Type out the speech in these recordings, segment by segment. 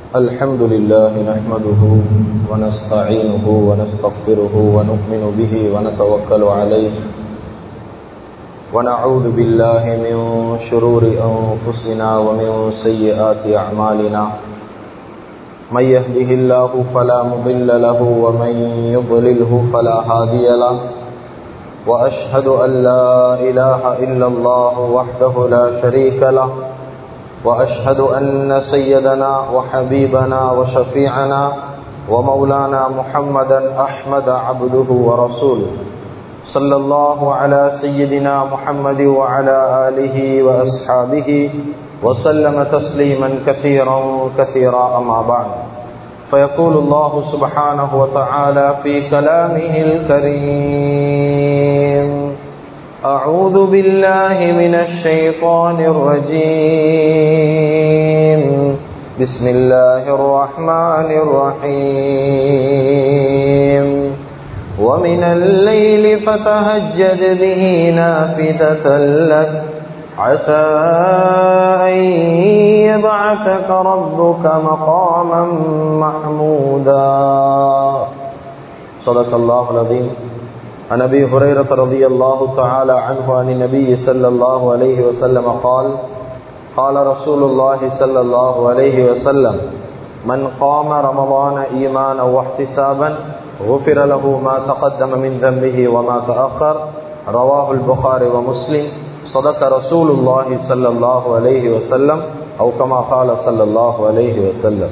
الحمد لله نحمده ونستعينه ونستغفره ونؤمن به ونتوكل عليه ونعوذ بالله من شرور أنفسنا ومن سيئات أعمالنا من يهده الله فلا مضل له ومن يضلله فلا هادي له وأشهد أن لا إله إلا الله وحده لا شريك له وأشهد أن سيدنا وحبيبنا وشفيعنا ومولانا محمدا أحمد عبده ورسوله صلى الله على سيدنا محمد وعلى آله وأصحابه وسلم تسليما كثيرا كثيرا أما بعد فيقول الله سبحانه وتعالى في كلامه الكريم أعوذ بالله من الشيطان الرجيم بسم الله الرحمن الرحيم ومن الليل فتهجد به نافذة لك عسى أن يبعثك ربك مقاما محمودا صدق الله العظيم عن ابي هريره رضي الله تعالى عنه عن النبي صلى الله عليه وسلم قال قال رسول الله صلى الله عليه وسلم من قام رمضان ايمانا واحتسابا غفر له ما تقدم من ذنبه وما تاخر رواه البخاري ومسلم صدق رسول الله صلى الله عليه وسلم او كما قال صلى الله عليه وسلم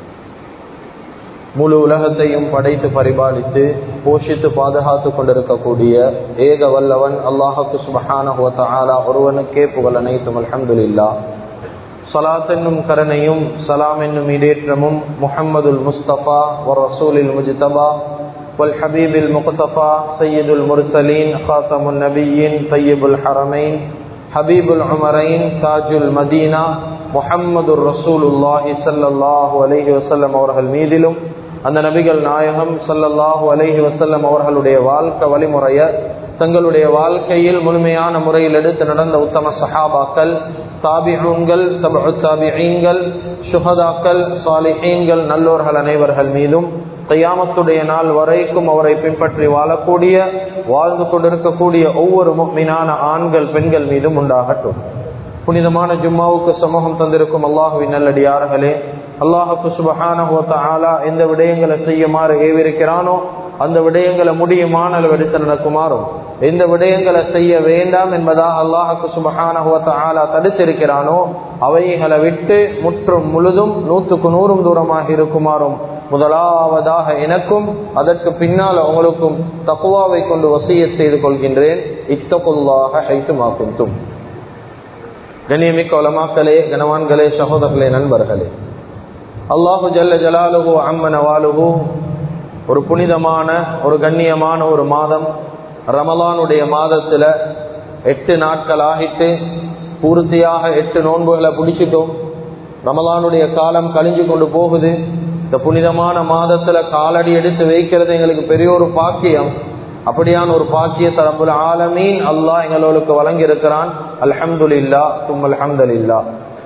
முழு உலகத்தையும் படைத்து பரிபாலித்து போஷித்து பாதுகாத்து கொண்டிருக்கக்கூடிய ஏக வல்லவன் அல்லாஹுக்கு சுபஹானா ஒருவனுக்கே புகழ் அனைத்தும் அலமதுல்லா சலாத் என்னும் கருணையும் சலாம் என்னும் இடேற்றமும் முஹம்மதுல் முஸ்தபா ஒரு ரசூலில் முஜ்தபா والحبيب المقتفى سيد المرسلين خاتم النبيين طيب الحرمين حبيب العمرين تاج المدينة محمد رسول الله صلى الله عليه وسلم அவர்கள் மீதிலும் அந்த நபிகள் நாயகம் சல்லல்லாஹு அலஹி வசல்லம் அவர்களுடைய வாழ்க்கை வழிமுறைய தங்களுடைய வாழ்க்கையில் முழுமையான முறையில் எடுத்து நடந்த உத்தம சஹாபாக்கள் தாபிஹூன்கள் தாபிஹீன்கள் சுஹதாக்கள் சாலிஹீன்கள் நல்லோர்கள் அனைவர்கள் மீதும் கையாமத்துடைய நாள் வரைக்கும் அவரை பின்பற்றி வாழக்கூடிய வாழ்ந்து கொண்டிருக்கக்கூடிய ஒவ்வொரு மீனான ஆண்கள் பெண்கள் மீதும் உண்டாகட்டும் புனிதமான ஜும்மாவுக்கு சமூகம் தந்திருக்கும் அல்லாஹுவின் நல்லடியார்களே அல்லாஹுக்கு சுபஹானஹோத்த ஆலா எந்த விடயங்களை செய்யுமாறு ஏவிருக்கிறானோ அந்த விடயங்களை முடியுமான எடுத்து நடக்குமாறும் எந்த விடயங்களை செய்ய வேண்டாம் என்பதாக அல்லாஹுக்கு சுபஹானஹோத்த ஆலா தடுத்திருக்கிறானோ அவைகளை விட்டு முற்றும் முழுதும் நூற்றுக்கு நூறும் தூரமாக இருக்குமாறும் முதலாவதாக எனக்கும் அதற்கு பின்னால் உங்களுக்கும் தக்குவாவை கொண்டு வசிய செய்து கொள்கின்றேன் இத்தகுல்லாக ஐத்துமாக்கும் தும் கண்ணியமிக்க உலமாக்களே கனவான்களே சகோதரர்களே நண்பர்களே அல்லாஹு ஜல்ல ஜலாலுகு அம்மன வாலுகு ஒரு புனிதமான ஒரு கண்ணியமான ஒரு மாதம் ரமலானுடைய மாதத்தில் எட்டு நாட்கள் ஆகிட்டு பூர்த்தியாக எட்டு நோன்புகளை பிடிச்சிட்டோம் ரமலானுடைய காலம் கழிஞ்சு கொண்டு போகுது இந்த புனிதமான மாதத்துல காலடி எடுத்து வைக்கிறது எங்களுக்கு பெரிய ஒரு பாக்கியம் அப்படியான ஒரு பாக்கியத்தை ரபுல் ஆலமீன் அல்லாஹ் எங்களுக்கு வழங்கி இருக்கிறான் அல்ஹம்துல்லா தும் அல்ஹம்துல்லா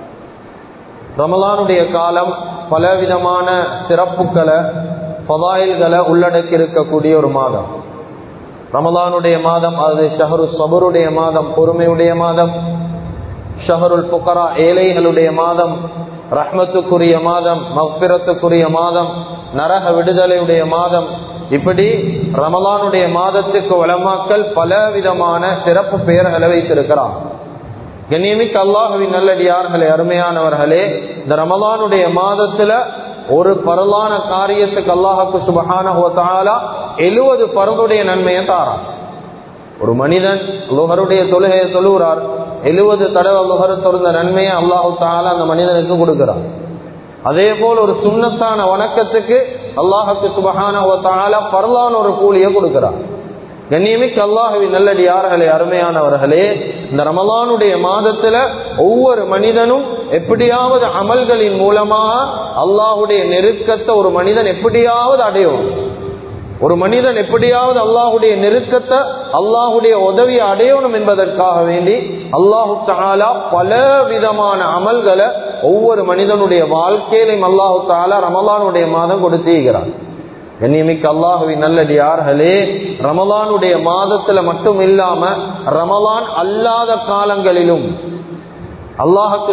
ரமலானுடைய காலம் பலவிதமான சிறப்புகளை பதாயில்களை உள்ளடக்கி இருக்கக்கூடிய ஒரு மாதம் ரமலானுடைய மாதம் அது ஷஹரு சபருடைய மாதம் பொறுமையுடைய மாதம் ஷஹருல் புக்கரா ஏழைகளுடைய மாதம் ரஹ்மத்துக்குரிய மாதம் மஃபிரத்துக்குரிய மாதம் நரக விடுதலையுடைய மாதம் இப்படி ரமலானுடைய மாதத்துக்கு வளமாக்கல் பல விதமான சிறப்பு பெயர்களை வைத்திருக்கிறான் கண்ணியமிக்க அல்லாஹுவின் நல்லடியார்களே அருமையானவர்களே இந்த ரமலானுடைய மாதத்துல ஒரு பரலான காரியத்துக்கு அல்லாஹுக்கு சுபகான எழுவது பருந்துடைய நன்மையை தாரான் ஒரு மனிதன் லுகருடைய தொழுகையை தொழுகிறார் எழுபது தடவை லுகரு தொழுந்த நன்மையை அல்லாஹு தாலா அந்த மனிதனுக்கு கொடுக்கிறார் அதே போல் ஒரு சுண்ணத்தான வணக்கத்துக்கு அல்லாஹுக்கு சுபகான பரலான ஒரு கூலியை கொடுக்கிறார் கண்ணியமிக்கு அல்லாஹுவின் நல்லடியார்களே அருமையானவர்களே இந்த ரமலானுடைய மாதத்துல ஒவ்வொரு மனிதனும் எப்படியாவது அமல்களின் மூலமாக அல்லாஹுடைய நெருக்கத்தை ஒரு மனிதன் எப்படியாவது அடையும் ஒரு மனிதன் எப்படியாவது அல்லாஹுடைய நெருக்கத்தை அல்லாஹுடைய உதவியை அடையணும் என்பதற்காக வேண்டி அல்லாஹு தாலா பல விதமான அமல்களை ஒவ்வொரு மனிதனுடைய வாழ்க்கையிலும் அல்லாஹு தாலா ரமலானுடைய மாதம் கொடுத்தீங்கிறான் கண்ணியமிக்க அல்லாஹுவின் நல்லடியார்களே ரமலானுடைய மாதத்துல மட்டும் இல்லாம ரமலான் அல்லாத காலங்களிலும் அல்லாஹுக்கு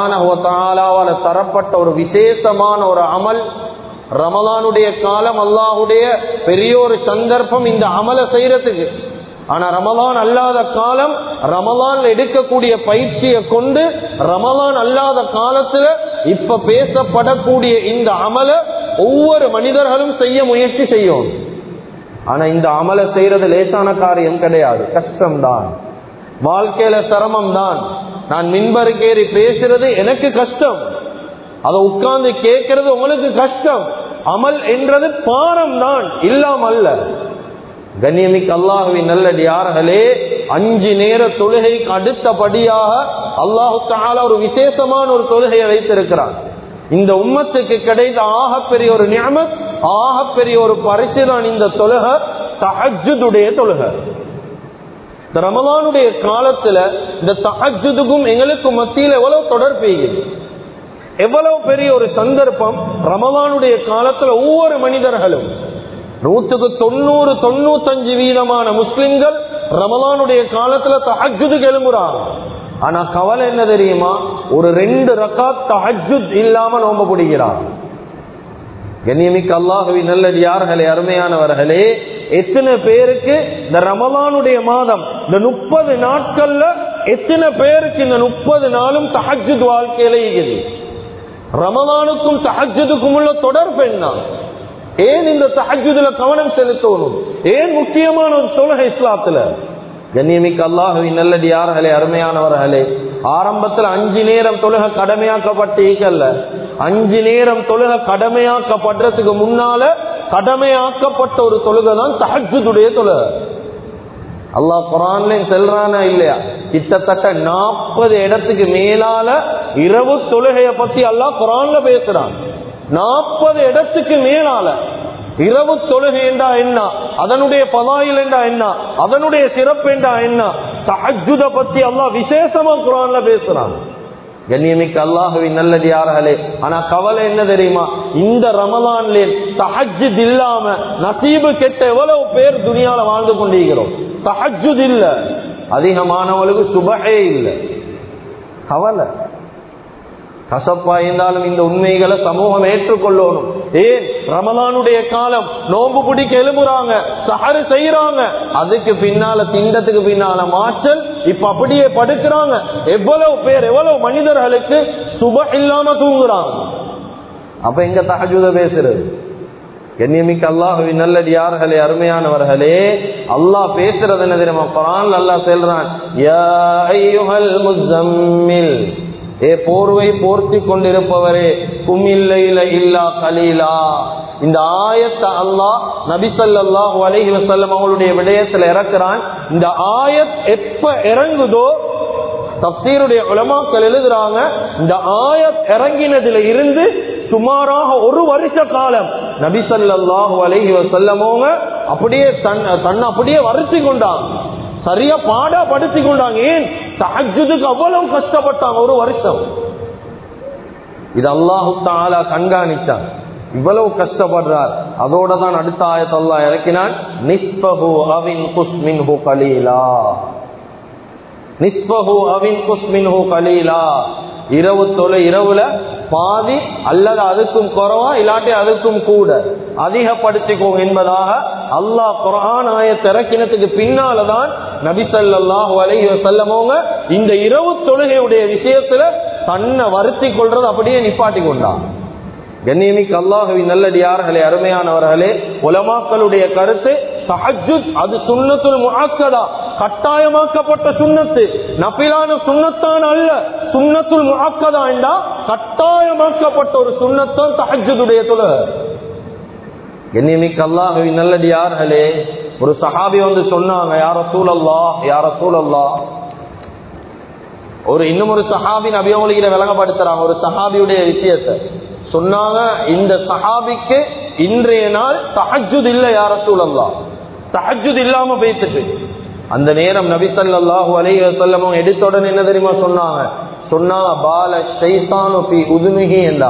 சுபகான தரப்பட்ட ஒரு விசேஷமான ஒரு அமல் ரமலானுடைய காலம் அல்லாஹுடைய பெரிய ஒரு சந்தர்ப்பம் இந்த அமலை செய்யறதுக்கு ஆனா ரமலான் அல்லாத காலம் ரமலான்ல எடுக்கக்கூடிய பயிற்சியை கொண்டு ரமலான் அல்லாத காலத்துல இப்ப பேசப்படக்கூடிய இந்த அமல ஒவ்வொரு மனிதர்களும் செய்ய முயற்சி செய்யும் ஆனா இந்த அமலை செய்யறது லேசான காரியம் கிடையாது கஷ்டம்தான் வாழ்க்கையில சிரமம் தான் நான் மின்பருக்கேறி பேசுறது எனக்கு கஷ்டம் அதை உட்கார்ந்து கேட்கறது உங்களுக்கு கஷ்டம் அமல் என்றது பாரம் தான் இல்லாமல்ல கண்ணியமிக்கு அல்லாஹுவின் நல்லடியார்களே அஞ்சு நேர தொழுகைக்கு அடுத்தபடியாக அல்லாஹு தாலா ஒரு விசேஷமான ஒரு தொழுகையை வைத்திருக்கிறான் இந்த உம்மத்துக்கு கிடைத்த ஆகப்பெரிய ஒரு நியமத் ஆகப்பெரிய ஒரு பரிசு தான் இந்த தொழுக தஹஜுடைய தொழுக இந்த ரமலானுடைய காலத்துல இந்த தஹஜுதுக்கும் எங்களுக்கு மத்தியில் எவ்வளவு தொடர்பு எவ்வளவு பெரிய ஒரு சந்தர்ப்பம் ரமலானுடைய காலத்துல ஒவ்வொரு மனிதர்களும் நூற்றுக்கு தொண்ணூறு தொண்ணூத்தஞ்சு வீதமான முஸ்லிம்கள் ரமலானுடைய காலத்துல தஹஜுது எழும்புறாங்க ஆனா கவலை என்ன தெரியுமா ஒரு ரெண்டு ரக்காத் தஹஜுத் இல்லாம நோம்ப பிடிக்கிறார் கண்ணியமிக்க அல்லாஹுவி நல்லது யார்களே அருமையானவர்களே எத்தனை பேருக்கு இந்த ரமலானுடைய மாதம் இந்த முப்பது நாட்கள்ல எத்தனை பேருக்கு இந்த முப்பது நாளும் தஹஜுத் வாழ்க்கையில இருக்குது ரமலானுக்கும் தஹஜுதுக்கும் உள்ள தொடர்பு என்ன ஏன் இந்த தஹஜுதுல கவனம் செலுத்தணும் ஏன் முக்கியமான ஒரு தொழுகை இஸ்லாத்துல கண்ணியமிக்க அல்லாஹுவின் நல்லது யார்களே அருமையானவர்களே ஆரம்பத்தில் அஞ்சு நேரம் தொழுக கடமையாக்கப்பட்டீங்கல்ல அஞ்சு நேரம் தொழுக கடமையாக்கப்படுறதுக்கு முன்னால கடமையாக்கப்பட்ட ஒரு தொழுகை தான் தஹஜுடைய தொழுகை அல்லாஹ் குரான்ல செல்றானா இல்லையா கிட்டத்தட்ட நாற்பது இடத்துக்கு மேலால இரவு தொழுகைய பத்தி அல்லாஹ் குரான்ல பேசுறான் நாற்பது இடத்துக்கு மேலால இரவு தொழுகை என்றா என்ன அதனுடைய பதாயில் என்றா என்ன அதனுடைய சிறப்பு என்றா என்ன தஹஜுத பத்தி அல்லாஹ் விசேஷமா குரான்ல பேசுறான் கண்ணியமிக்க அல்லாஹுவின் நல்லது யார்களே ஆனா கவலை என்ன தெரியுமா இந்த ரமலான்ல தஹஜுத் இல்லாம நசீபு கெட்ட எவ்வளவு பேர் துணியால வாழ்ந்து கொண்டிருக்கிறோம் தஹஜுத் இல்ல அதிகமானவங்களுக்கு சுபகே இல்லை கவலை கசப்பா இருந்தாலும் இந்த உண்மைகளை சமூகம் ஏற்றுக்கொள்ளணும் ஏன் ரமலானுடைய காலம் நோம்பு பிடிக்க எழுப்புறாங்க சஹரு செய்யறாங்க அதுக்கு பின்னால திண்டத்துக்கு பின்னால மாற்றல் இப்ப அப்படியே படுக்கிறாங்க எவ்வளவு பேர் எவ்வளவு மனிதர்களுக்கு சுப இல்லாம தூங்குறாங்க அப்ப எங்க தகஜுத பேசுறது கண்ணியமிக்க அல்லாஹுவின் நல்லது யார்களே அருமையானவர்களே அல்லாஹ் பேசுறது என்ன தெரியுமா குரான் அல்லாஹ் செல்றான் யா ஐயுஹல் முஸம்மில் ஏ போர்வை போர்த்தி கொண்டிருப்பவரே குமில்லைல இல்லா கலீலா இந்த ஆயத்தை அல்லாஹ் நபிசல்லாஹு அலைஹி வஸல்லம் அவங்களுடைய விடயத்துல இறக்குறான் இந்த ஆயத் எப்ப இறங்குதோ தப்சீருடைய உலமாக்கள் எழுதுறாங்க இந்த ஆயத் இறங்கினதுல இருந்து சுமாராக ஒரு வருஷ காலம் நபிசல்லாஹு அலைஹி வஸல்லமோங்க அப்படியே தன் தன்னை அப்படியே வருத்தி கொண்டாங்க சரியா பாடா படுத்தி கொண்டாங்க ஏன் தஹஜுதுக்கு அவ்வளவு கஷ்டப்பட்டாங்க ஒரு வருஷம் இது அல்லாஹு தாலா கண்காணித்தான் இவ்வளவு கஷ்டப்படுறார் அதோட தான் அடுத்த ஆயத்தை அல்லாஹ் இறக்கினான் நிஸ்பஹு அவின் குஸ்மின்ஹு கலீலா நிஸ்பஹு அவின் குஸ்மின்ஹு கலீலா இரவு தொலை இரவுல பாதி அல்லது அதுக்கும் குறவா இல்லாட்டி அதுக்கும் கூட அதிகப்படுத்திக்கோங்க என்பதாக அல்லாஹ் குரான் ஆய திறக்கினத்துக்கு பின்னாலதான் நபிசல்லாஹு அலைஹி வசல்லமோங்க இந்த இரவு தொழுகையுடைய விஷயத்துல தன்னை வருத்தி கொள்றது அப்படியே நிப்பாட்டி கொண்டான் கண்ணியமிக்கு அல்லாஹுவின் நல்லடியார்களே அருமையானவர்களே உலமாக்களுடைய கருத்து தஹஜுத் அது சுண்ணத்துல் முஆக்கதா கட்டாயமாக்கப்பட்ட சுண்ணத்து நபிலான சுண்ணத்தான் அல்ல சுண்ணத்துல் முஆக்கதா என்றா கட்டாயமாக்கப்பட்ட ஒரு சுண்ணத்தான் தஹஜுடைய தொழுகை கண்ணியமிக்கு அல்லாஹுவின் நல்லடியார்களே ஒரு சஹாபி வந்து சொன்னாங்க யார சூழல்லா யார சூழல்லா ஒரு இன்னும் ஒரு சஹாபி நபியவங்களில விளங்கப்படுத்துறாங்க ஒரு சஹாபியுடைய விஷயத்தை சொன்னாங்க இந்த சஹாபிக்கு இன்றைய நாள் தஹஜுத் இல்ல யார சூழல்லா தஹஜுத் இல்லாம பேசிட்டு அந்த நேரம் நபி சல்லாஹூ அலைஹி வஸல்லம் எடுத்த உடனே என்ன தெரியுமா சொன்னாங்க சொன்னாங்க பால ஷைத்தானு பி உதுமிகி என்றா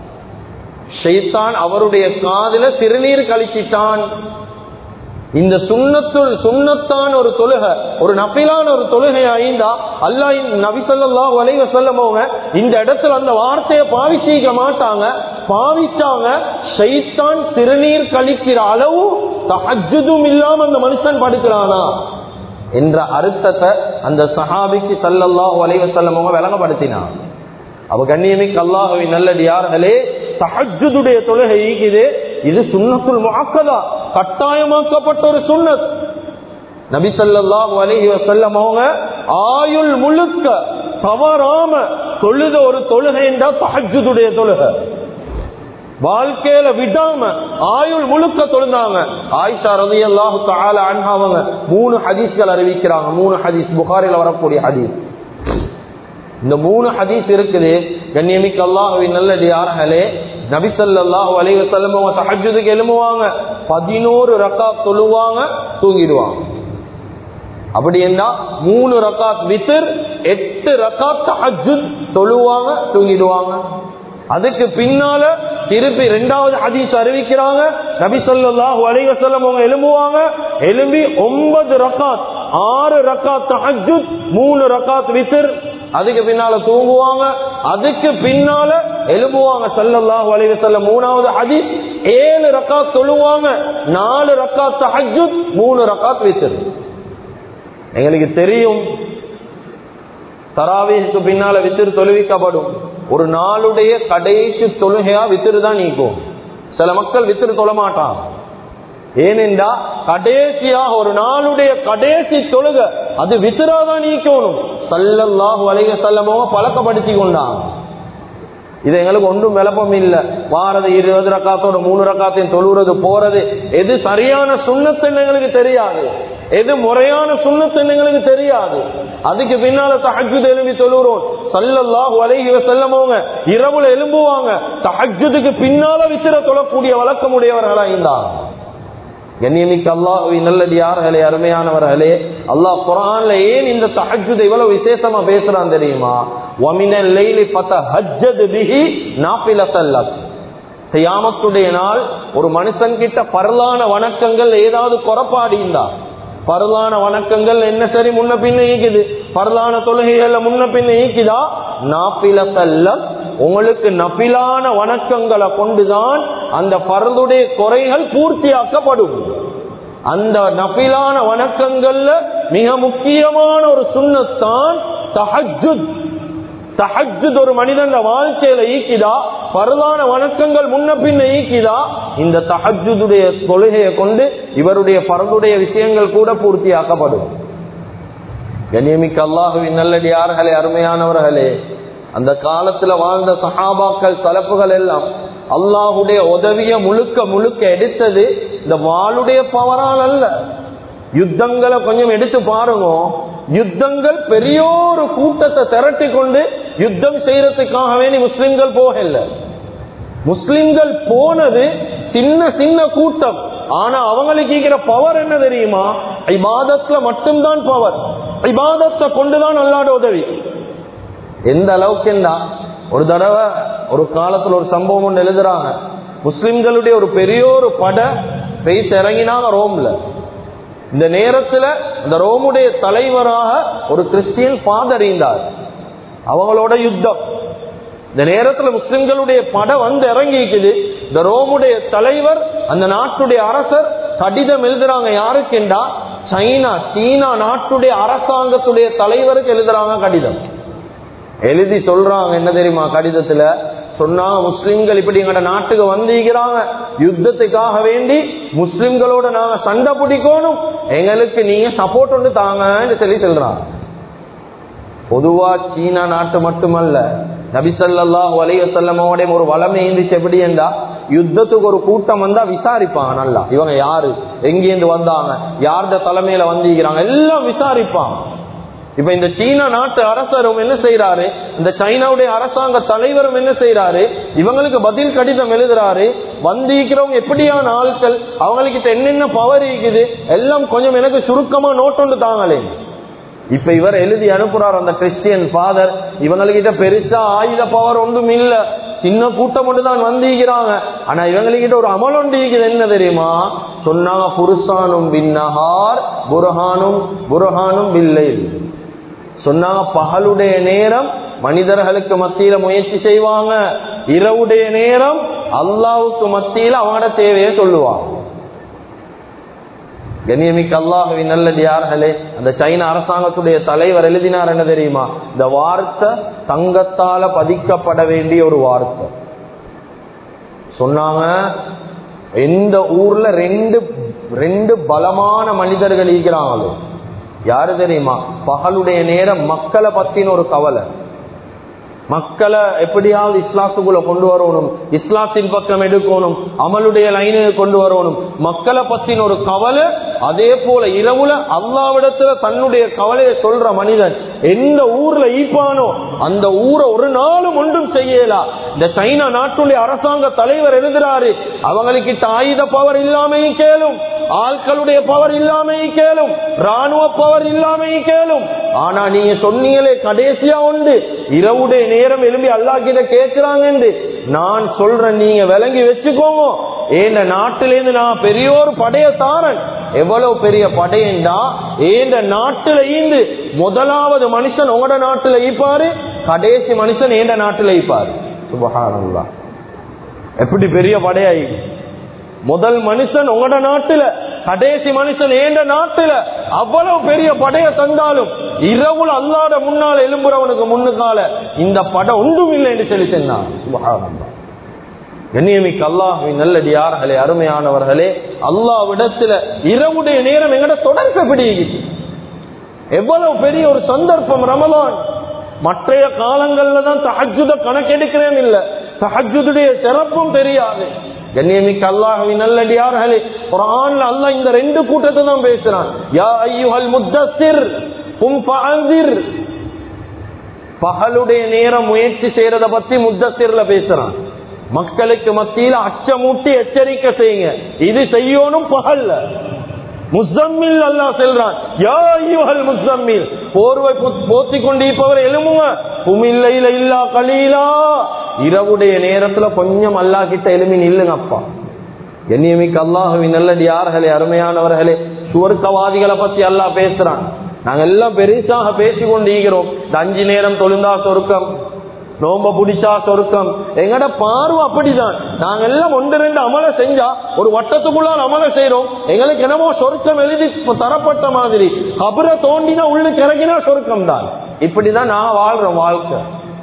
ஷைத்தான் அவருடைய காதுல சிறுநீர் கழிச்சிட்டான் இந்த சுண்ணத்துள் சுண்ணத்தான் ஒரு தொழுகை ஒரு நபிலான ஒரு தொழுகை ஐந்தா அல்லா நபிசல்லா வலைவ செல்லமோங்க இந்த இடத்துல அந்த வார்த்தையை பாவிச்சிக்க மாட்டாங்க பாவிச்சாங்க ஷைத்தான் சிறுநீர் கழிக்கிற அளவு தஹஜுதும் இல்லாம அந்த மனுஷன் படுக்கிறானா என்ற அர்த்தத்தை அந்த சஹாபிக்கு சல்லல்லா வலைவ செல்லமோங்க விளங்கப்படுத்தினான் அவ கண்ணியமிக்கு அல்லாஹுவின் நல்லடியார்களே தஹஜுடைய தொழுகை ஈக்குது இது சுண்ணத்துல் முஅக்கதா கட்டாயமாக்கப்பட்ட ஒரு சுண்ணத் நபி ஸல்லல்லாஹு அலைஹி வஸல்லம் அவங்க ஆயுள் முழுக்க தவறாம தொழுத ஒரு தொழுகை என்றா தஹஜுடைய தொழுகை வாழ்க்கையில விடாம ஆயுள் முழுக்க தொழுந்தாங்க ஆயிஷா ரலியல்லாஹு தஆலா அன்ஹா அவங்க மூணு ஹதீஸ்கள் அறிவிக்கிறாங்க மூணு ஹதீஸ் புகாரில வரக்கூடிய ஹதீஸ் இந்த மூணு ஹதீஸ் இருக்குது கண்ணியமிக்க அல்லாஹுவின் நல்லடியார்களே நபிசல்லாஹு அலைஹி வஸல்லம் அவங்க தஹஜ்ஜுதுக்கு எழும்புவாங்க பதினோரு ரக்காத் தொழுவாங்க தூங்கிடுவாங்க அப்படி என்ன மூணு ரக்காத் வித்திர் எட்டு ரக்காத் தஹஜ்ஜுத் தொழுவாங்க தூங்கிடுவாங்க அதுக்கு பின்னால திருப்பி ரெண்டாவது ஹதீஸ் அறிவிக்கிறாங்க நபி ஸல்லல்லாஹு அலைஹி வஸல்லம் அவங்க எழும்புவாங்க எழும்பி ஒன்பது ரக்காத் ஆறு ரக்காத் தஹஜ்ஜுத் மூணு ரக்காத் வித்ர் அதுக்கு பின்னால தூங்குவாங்க அதுக்கு பின்னால எழும்புவாங்க ஸல்லல்லாஹு அலைஹி வஸல்லம் மூணாவது ஹதீஸ் ஏழு ரக்காத் தொழுவாங்க நாலு ரக்காத் தஹஜ்ஜுத் மூணு ரக்காத் வித்ர் எங்களுக்கு தெரியும் தராவீஹுக்கு பின்னால வித்திரு தொழுவிக்கப்படும் ஒரு நாளுடைய கடைசி தொழுகையா வித்திரு தான் நீக்கும் சில மக்கள் வித்திரு தொழ மாட்டான் ஏனென்றா கடைசியாக ஒரு நாளுடைய கடைசி தொழுக அது வித்திரா தான் நீக்கணும் சல்லல்லாஹு அலைஹி செல்லமோ பழக்கப்படுத்தி கொண்டான் இது எங்களுக்கு ஒன்றும் விளப்பம் இல்ல வாரது இருபது ரக்காத்தோட மூணு ரக்காத்தையும் தொழுறது போறது எது சரியான சுண்ணத்துன்னு எங்களுக்கு தெரியாது எது முறையான சுண்ணத்துன்னு எங்களுக்கு தெரியாது அதுக்கு பின்னால தஹஜுத் எழும்பி தொழுகிறோம் சல்லல்லாஹு அலைஹி வஸல்லமோங்க இரவுல எழும்புவாங்க தஹஜுதுக்கு பின்னால வித்திர தொழக்கூடிய வழக்கமுடையவர்களா இருந்தாங்க கண்ணியமிக்க அல்லாஹ் நல்லடியார்களே அருமையானவர்களே அல்லாஹ் குரான்ல ஏன் இந்த தஹஜுதை இவ்வளவு விசேஷமா பேசுறான் தெரியுமா வமினல் லைலி ஃபதஹஜ்ஜத் பிஹி நாஃபிலத்தல் லக் கியாமத்துடைய நாள் ஒரு மனுஷன் கிட்ட பரலான வணக்கங்கள் ஏதாவது குறப்பாடி இருந்தா பரலான வணக்கங்கள் என்ன சரி முன்ன பின்ன ஈக்குது பரலான தொழுகைகள்ல முன்ன பின்ன ஈக்குதா நாப்பிலத்தல்ல உங்களுக்கு நபிலான வணக்கங்களை கொண்டுதான் அந்த பரதுடைய குறைகள் பூர்த்தியாக்கப்படும் அந்த நபிலான வணக்கங்கள்ல மிக முக்கியமான ஒரு சுண்ணத்தான் தஹஜுத் தஹஜுத் ஒரு மனிதன் வாழ்க்கையில ஈக்கிதா பரதான வணக்கங்கள் முன்ன பின்ன ஈக்கிதா இந்த தஹஜுடைய தொழுகையை கொண்டு இவருடைய பரதுடைய விஷயங்கள் கூட பூர்த்தியாக்கப்படும் கண்ணியமிக்க அல்லாஹுவின் நல்லடியார்களே அருமையானவர்களே அந்த காலத்துல வாழ்ந்த சஹாபாக்கள் தலப்புகள் எல்லாம் அல்லாஹுடைய உதவிய முழுக்க முழுக்க எடுத்தது இந்த வாளுடைய பவரால் அல்ல யுத்தங்களை கொஞ்சம் எடுத்து பாருங்க யுத்தங்கள் பெரிய ஒரு கூட்டத்தை திரட்டி கொண்டு யுத்தம் செய்யறதுக்காகவே நீ முஸ்லிம்கள் போகல முஸ்லிம்கள் போனது சின்ன சின்ன கூட்டம் ஆனா அவங்களுக்கு இருக்கிற பவர் என்ன தெரியுமா இபாதத்துல மட்டும்தான் பவர் இபாதத்தை கொண்டுதான் அல்லாட உதவி எந்த அளவுக்கு ஒரு தடவை ஒரு காலத்துல ஒரு சம்பவம் ஒன்று எழுதுறாங்க முஸ்லிம்களுடைய ஒரு பெரிய ஒரு பட பெய்து இறங்கினாங்க ரோம்ல இந்த நேரத்துல இந்த ரோமுடைய தலைவராக ஒரு கிறிஸ்டியன் ஃபாதர் இருந்தார் அவங்களோட யுத்தம் இந்த நேரத்துல முஸ்லிம்களுடைய படம் வந்து இறங்கிக்குது இந்த ரோமுடைய தலைவர் அந்த நாட்டுடைய அரசர் கடிதம் எழுதுறாங்க யாருக்குண்டா சைனா சீனா நாட்டுடைய அரசாங்கத்துடைய தலைவருக்கு எழுதுறாங்க கடிதம் எழுதி சொல்றாங்க என்ன தெரியுமா கடிதத்துல சொன்னாங்க முஸ்லிம்கள் இப்படி எங்கட நாட்டுக்கு வந்திருக்கிறாங்க யுத்தத்துக்காக வேண்டி முஸ்லிம்களோட நாங்க சண்டை பிடிக்கணும் எங்களுக்கு நீங்க சப்போர்ட் ஒன்று தாங்கன்னு சொல்லி சொல்றாங்க பொதுவா சீனா நாட்டு மட்டுமல்ல நபிசல்லா வலைய செல்லமோட ஒரு வளமை இருந்துச்சு எப்படி என்றா யுத்தத்துக்கு ஒரு கூட்டம் வந்தா விசாரிப்பாங்க நல்லா இவங்க யாரு எங்கேருந்து வந்தாங்க யார்த தலைமையில வந்திருக்கிறாங்க எல்லாம் விசாரிப்பாங்க இப்ப இந்த சீனா நாட்டு அரசரும் என்ன செய்யறாரு இந்த சைனாவுடைய அரசாங்க தலைவரும் என்ன செய்யறாரு இவங்களுக்கு பதில் கடிதம் எழுதுறாரு வந்திருக்கிறவங்க எப்படியான ஆட்கள் அவங்களுக்கு என்னென்ன பவர் இருக்குது எல்லாம் கொஞ்சம் எனக்கு சுருக்கமா நோட் ஒன்று தாங்களே இப்ப இவர் எழுதி அனுப்புறார் அந்த கிறிஸ்டியன் ஃபாதர் இவங்ககிட்ட பெருசா ஆயுத பவர் ஒன்றும் இல்ல சின்ன கூட்டம் மட்டும் தான் வந்திருக்கிறாங்க ஆனா இவங்ககிட்ட ஒரு அமல் ஒன்று இருக்குது என்ன தெரியுமா சொன்னாங்க புருஷானும் பின்னஹார் புரஹானும் புரஹானும் பில்லை சொன்னாங்க பகலுடைய நேரம் மனிதர்களுக்கு மத்தியில முயற்சி செய்வாங்க இரவுடைய நேரம் அல்லாவுக்கு மத்தியில அவங்களோட தேவையை சொல்லுவாங்க கண்ணியமிக்க அல்லாஹுவின் நல்லடியார்களே அந்த சைனா அரசாங்கத்துடைய தலைவர் எழுதினார் என்ன தெரியுமா இந்த வார்த்தை தங்கத்தால பதிக்கப்பட வேண்டிய ஒரு வார்த்தை சொன்னாங்க எந்த ஊர்ல ரெண்டு ரெண்டு பலமான மனிதர்கள் இருக்கிறாங்களோ யாரு தெரியுமா பகலுடைய நேரம் மக்களை பத்தின ஒரு கவலை மக்களை எப்படியாவது இஸ்லாத்துக்குள்ள கொண்டு வரணும் இஸ்லாத்தின் பக்கம் எடுக்கணும் அமலுடைய லைனுக்கு கொண்டு வரணும் மக்களை பத்தின ஒரு கவலை அதே போல இரவுல அல்லாவிடத்துல தன்னுடைய கவலையை சொல்ற மனிதன் எந்த ஊர்ல ஈப்பானோ அந்த ஊரை ஒரு நாளும் ஒன்றும் செய்யலா இந்த சைனா நாட்டுடைய அரசாங்க தலைவர் எழுதுறாரு அவங்களுக்கு ஆயுத பவர் இல்லாம கேளும் ஆட்களுடைய பவர் இல்லாம கேளும் ராணுவ பவர் இல்லாம கேளும் ஆனா நீங்க சொன்னீங்களே கடைசியா உண்டு இரவுடைய நேரம் எழும்பி அல்லா கிட்ட கேட்கிறாங்க நான் சொல்றேன் நீங்க விளங்கி வச்சுக்கோங்க ஏந்த நாட்டிலேருந்து நான் பெரிய ஒரு படைய தாரன் எவ்வளவு பெரிய படையண்டா ஏந்த நாட்டுல ஈந்து முதலாவது மனுஷன் உங்களோட நாட்டுல ஈப்பாரு கடைசி மனுஷன் ஏந்த நாட்டுல ஈப்பாரு சுபகானல்லா எப்படி பெரிய படையாயி முதல் மனுஷன் உங்களோட நாட்டுல கடைசி மனுஷன் ஏண்ட நாட்டுல அவ்வளவு பெரிய படைய தந்தாலும் இரவுல அல்லாத முன்னால எலும்புறவனுக்கு முன்னுக்கால இந்த படம் ஒன்றும் இல்லை என்று சொல்லி சொன்னான் சுபகானந்தா கண்ணியமிக்கு அல்லாஹுவின் நல்லடியார்களே அருமையானவர்களே அல்லாவிடத்துல இரவுடைய நேரம் எங்கட தொடர்பு பிடிக்குது எவ்வளவு பெரிய ஒரு சந்தர்ப்பம் ரமலான் மற்றைய காலங்கள்ல தான் தஹஜுத கணக்கெடுக்கிறேன் இல்ல தஹஜுடைய சிறப்பும் தெரியாது கண்ணியமிக்க அல்லாஹுவின் நல்லடியார்களே குரான்ல அல்லாஹ் இந்த ரெண்டு கூட்டத்தை தான் பேசுறான் யா ஐயுஹல் முத்தசிர் கும் ஃபஅன்சிர் பகலுடைய நேரம் முயற்சி செய்யறத பத்தி முத்தசிர்ல பேசுறான் மக்களுக்கு மத்தியில அச்சமூட்டி எச்சரிக்கை செய்யுங்க இது செய்யணும் பகல்ல முசம்மில் அல்லா செல்றான் யா ஐயுஹல் முசம்மில் போர்வை போத்தி கொண்டிருப்பவர் எழுமுங்க குமில்லையில இல்லா கலீலா இரவுடைய நேரத்துல கொஞ்சம் அல்லா கிட்ட எழுமி நில்லுங்க அப்பா கண்ணியமிக்க அல்லாஹுவின் நல்லடி யார்களே அருமையானவர்களே சுவர்க்கவாதிகளை பத்தி அல்லாஹ் பேசுறான் நாங்க எல்லாம் பெருசாக பேசி கொண்டிருக்கிறோம் இந்த அஞ்சு நேரம் தொழுந்தா சொருக்கம் நோம்ப பிடிச்சா சொருக்கம் எங்கட பார்வை அப்படிதான் நாங்க எல்லாம் ஒன்று ரெண்டு அமல செஞ்சா ஒரு வட்டத்துக்குள்ளால் அமல செய்யறோம் எங்களுக்கு என்னமோ சொருக்கம் எழுதி தரப்பட்ட மாதிரி கபரை தோண்டினா உள்ளுக்கு இறங்கினா சொருக்கம் தான் இப்படிதான் நான் வாழ்றோம் வாழ்க்கை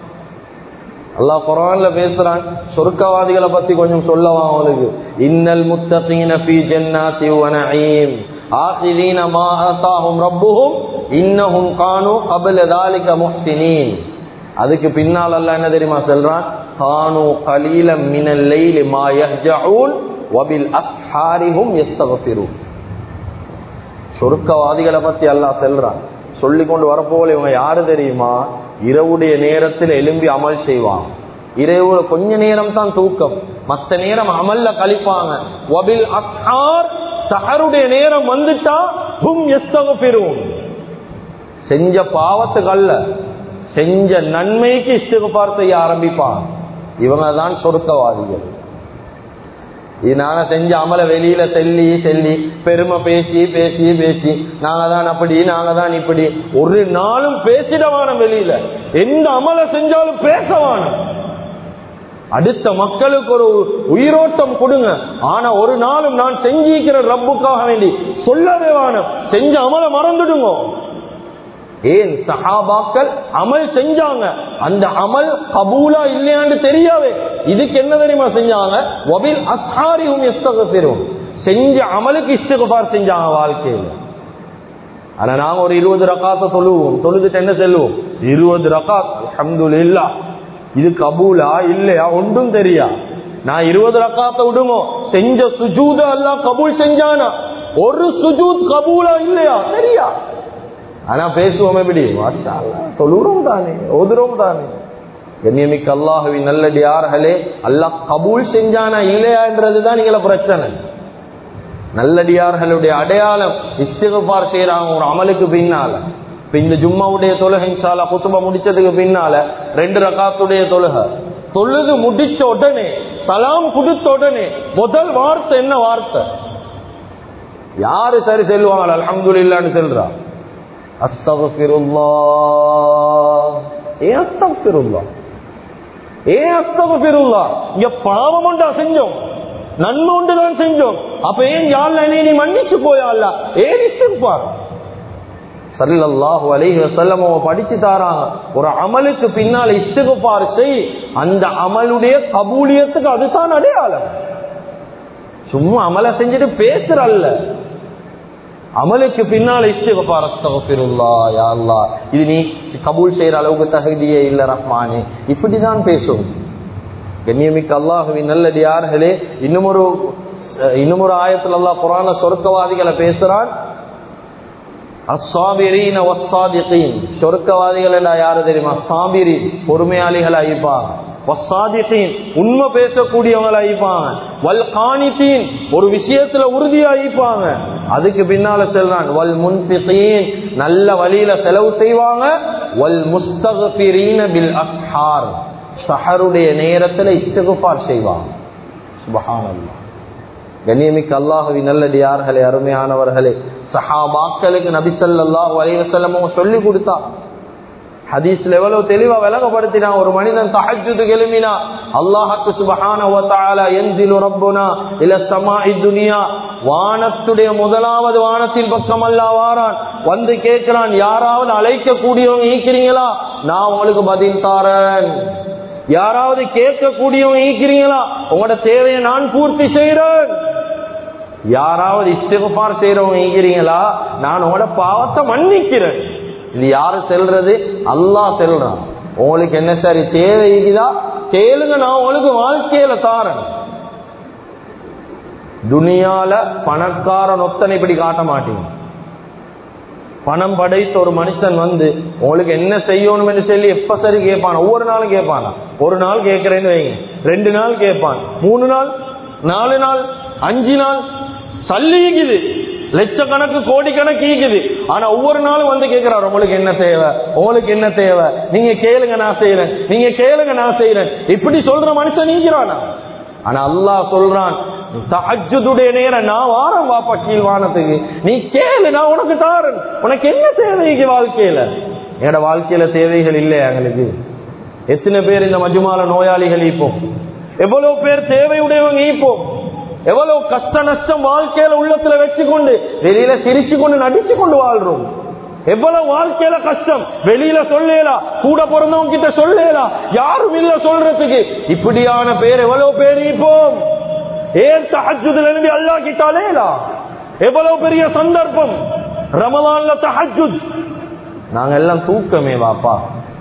அல்லாஹ் குரான்ல பேசுறான் சொர்க்கவாதிகளை பத்தி கொஞ்சம் சொல்லவா அவனுக்கு இன்னல் முத்தகீன ஃபீ ஜன்னாத்தி வ நஈம் ஆகிரீன மா ஆதாஹும் ரப்புஹும் இன்னஹும் கானு قبل ذلك முஹ்சினீன் அதுக்கு பின்னால் அல்லாஹ் என்ன தெரியுமா சொல்றான் கானு கலீலம் மினல் லைலி மா யஹ்ஜஊன் வபில் அஸ்ஹாரிஹும் யஸ்தக்ஃபிரூன் சொர்க்கவாதிகளை பத்தி அல்லாஹ் சொல்றான் சொல்லி கொண்டு வரப்போல இவங்க யாரு தெரியுமா இரவுடைய நேரத்தில் எலும்பி அமல் செய்வாங்க இரவுல கொஞ்ச நேரம் தான் தூக்கம் மத்த நேரம் அமல்ல கழிப்பாங்க வபில் அஸ்ஹார் சஹருடைய நேரம் வந்துட்டா ஹும் எஸ்தகபிரும் செஞ்ச பாவத்துக்கு அல்ல செஞ்ச நன்மைக்கு இஸ்திகபார் செய்ய ஆரம்பிப்பாங்க இவங்க தான் சொர்க்கவாதிகள் இது நாங்க செஞ்ச அமல வெளியில செல்லி செல்லி பெருமை பேசி பேசி பேசி நாங்க தான் அப்படி நாங்க தான் இப்படி ஒரு நாளும் பேசிடவானம் வெளியில எந்த அமல செஞ்சாலும் பேசவானம் அடுத்த மக்களுக்கு ஒரு உயிரோட்டம் கொடுங்க ஆனா ஒரு நாளும் நான் செஞ்சிக்கிற ரப்புக்காக வேண்டி சொல்லவே வானம் செஞ்ச அமல மறந்துடுங்க ஏன் சஹாபாக்கள் அமல் செஞ்சாங்க அந்த அமல் கபூலா இல்லையான்னு தெரியாவே இதுக்கு என்ன தெரியுமா செஞ்சாங்க வபில் அஸ்ஹாரிஹும் இஸ்தகஃபிரும் செஞ்ச அமலுக்கு இஸ்திகபார் செஞ்சாங்க வாழ்க்கையில ஆனா நாங்க ஒரு இருபது ரக்காத்த தொழுவோம் தொழுதுட்டு என்ன செல்லுவோம் இருபது ரக்காத் அல்ஹம்துலில்லா இது கபூலா இல்லையா ஒன்றும் தெரியா நான் இருபது ரக்காத்த விடுமோ செஞ்ச சுஜூத எல்லாம் கபூல் செஞ்சானா ஒரு சுஜூத் கபூலா இல்லையா தெரியா ஆனா பேசுவோம் எப்படி தொழுறோம் தானே ஓதுறோம் தானே கண்ணியமிக்க அல்லாஹுவின் நல்லடியார்களே அல்லாஹ் கபூல் செஞ்சானா இல்லையான்றதுதான் நீங்கள பிரச்சனை நல்லடியார்களுடைய அடையாளம் இஸ்திகபார் செய்யறாங்க ஒரு அமலுக்கு பின்னால இப்ப இந்த ஜும்மாவுடைய தொழுகை இன்ஷால்லா குத்துபா முடிச்சதுக்கு பின்னால ரெண்டு ரகாத்துடைய தொழுகை தொழுது முடிச்ச உடனே சலாம் கொடுத்த உடனே முதல் வார்த்தை என்ன வார்த்தை யாரு சரி செல்வாங்க அல்ஹம்துலில்லான்னு செல்றா அஸ்தகுல்லா ஏன் அஸ்தகுல்லா ஏன் அஸ்தகுல்லா இங்க பாவம் உண்டா செஞ்சோம் நன்மை உண்டு தான் செஞ்சோம் அப்ப ஏன் யாழ்ல என்னை நீ மன்னிச்சு போயாள்ல ஏன் இஸ்திஃபார் சல்லல்லாஹு அலைஹி வஸல்லம் அவங்க படிச்சு தாராங்க ஒரு அமலுக்கு பின்னால் இஸ்திஃபார் செய் அந்த அமலுடைய கபூலியத்துக்கு அதுதான் அடையாளம் சும்மா அமலை செஞ்சுட்டு பேசுறல்ல அமலுக்கு பின்னால் இஸ்திஃபார் அஸ்தக்ஃபிருல்லா யா அல்லாஹ் இது நீ கபூல் செய்யற அளவுக்கு தகுதியே இல்ல ரஹ்மானே இப்படிதான் பேசும் கண்ணியமிக்க அல்லாஹுவின் நல்லது யார்களே இன்னும் ஒரு இன்னும் ஒரு ஆயத்துல அல்லாஹ் குரான சொர்க்கவாதிகளை பேசுறான் அஸ்ஸாபிரீன வஸ்ஸாதிகீன் சொர்க்கவாதிகள் என்ன யாரு தெரியுமா சாபிரி பொறுமையாளிகள் அழிப்பாங்க வஸ்ஸாதிகீன் உண்மை பேசக்கூடியவங்களை அழிப்பாங்க வல் காணித்தீன் ஒரு விஷயத்துல உறுதியா அழிப்பாங்க அதுக்கு பின்னால செல்றான் வல் முன்பிகீன் நல்ல வழியில செலவு செய்வாங்க வல் முஸ்தகபிரீன பில் அஸ்ஹார் சஹருடைய நேரத்துல இஸ்திகுபார் செய்வாங்க சுபஹானல்லாஹ் கண்ணியமிக்க அல்லாஹுவி நல்லடியார்களே அருமையானவர்களே சஹாபாக்களுக்கு நபிசல்லாஹு அலைவசல்லமும் சொல்லி கொடுத்தா ஹதீஸ்ல எவ்வளவு தெளிவா விளங்கப்படுத்தினா ஒரு மனிதன் தஹஜ்ஜுது எழுமினா அல்லாஹுக்கு சுபஹான வ தஆலா யன்சிலு ரப்புனா இல ஸமாஇ துனியா வானத்துடைய முதலாவது வானத்தின் பக்கம் அல்லாஹ் வாரான் வந்து கேட்கிறான் யாராவது அழைக்க கூடியவங்க ஈக்கிறீங்களா நான் உங்களுக்கு பதில் தாரேன் யாராவது கேட்கக்கூடியவங்க ஈக்கிறீங்களா உங்களோட தேவையை நான் பூர்த்தி செய்யறேன் யாராவது இஸ்திகபார் செய்யறவங்க ஈக்கிறீங்களா நான் உங்களோட பாவத்தை மன்னிக்கிறேன் இது யாரு செல்றது அல்லாஹ் செல்றான் உங்களுக்கு என்ன சரி தேவை இருக்குதா கேளுங்க நான் உங்களுக்கு வாழ்க்கையில தாரேன் துனியால பணக்காரன் ஒத்தனை இப்படி காட்ட மாட்டீங்க பணம் படைத்த ஒரு மனுஷன் வந்து உங்களுக்கு என்ன செய்யணும்னு சொல்லி எப்ப சரி கேட்பான் ஒவ்வொரு நாளும் கேட்பானா ஒரு நாள் கேட்கிறேன்னு வைங்க ரெண்டு நாள் கேட்பான் மூணு நாள் நாலு நாள் அஞ்சு நாள் சல்லிக்குது லட்சக்கணக்கு கோடி கணக்கு ஈக்குது ஆனா ஒவ்வொரு நாளும் வந்து கேட்கிறார் உங்களுக்கு என்ன தேவை உங்களுக்கு என்ன தேவை நீங்க கேளுங்க நான் செய்யறேன் நீங்க கேளுங்க நான் செய்யறேன் இப்படி சொல்ற மனுஷன் நீங்கிறானா ஆனா அல்லாஹ் சொல்றான் தஹஜுடைய நேரம் நான் வாரம் வாப்பா கீழ் வானத்துக்கு நீ கேளு நான் உனக்கு தாரன் உனக்கு என்ன தேவைக்கு வாழ்க்கையில என்னோட வாழ்க்கையில தேவைகள் இல்லையா எங்களுக்கு எத்தனை பேர் இந்த மஜுமால நோயாளிகள் ஈப்போம் எவ்வளவு பேர் தேவையுடையவங்க ஈப்போம் எவ்வளவு கஷ்ட நஷ்டம் வாழ்க்கையில உள்ளத்துல வச்சுக்கொண்டு வெளியில சிரிச்சு கொண்டு நடிச்சு கொண்டு வாழ்றோம் எவ்வளவு வாழ்க்கையில கஷ்டம் வெளியில சொல்லலா கூட பிறந்தவங்க கிட்ட சொல்லலா யாரும் இல்ல சொல்றதுக்கு இப்படியான பேர் எவ்வளவு பேர் இப்போம் ஏன் தஹஜுதுல இருந்து அல்லா கிட்டாலேலா எவ்வளவு பெரிய சந்தர்ப்பம் ரமலான்ல தஹஜுத் நாங்க எல்லாம் தூக்கமே வாப்பா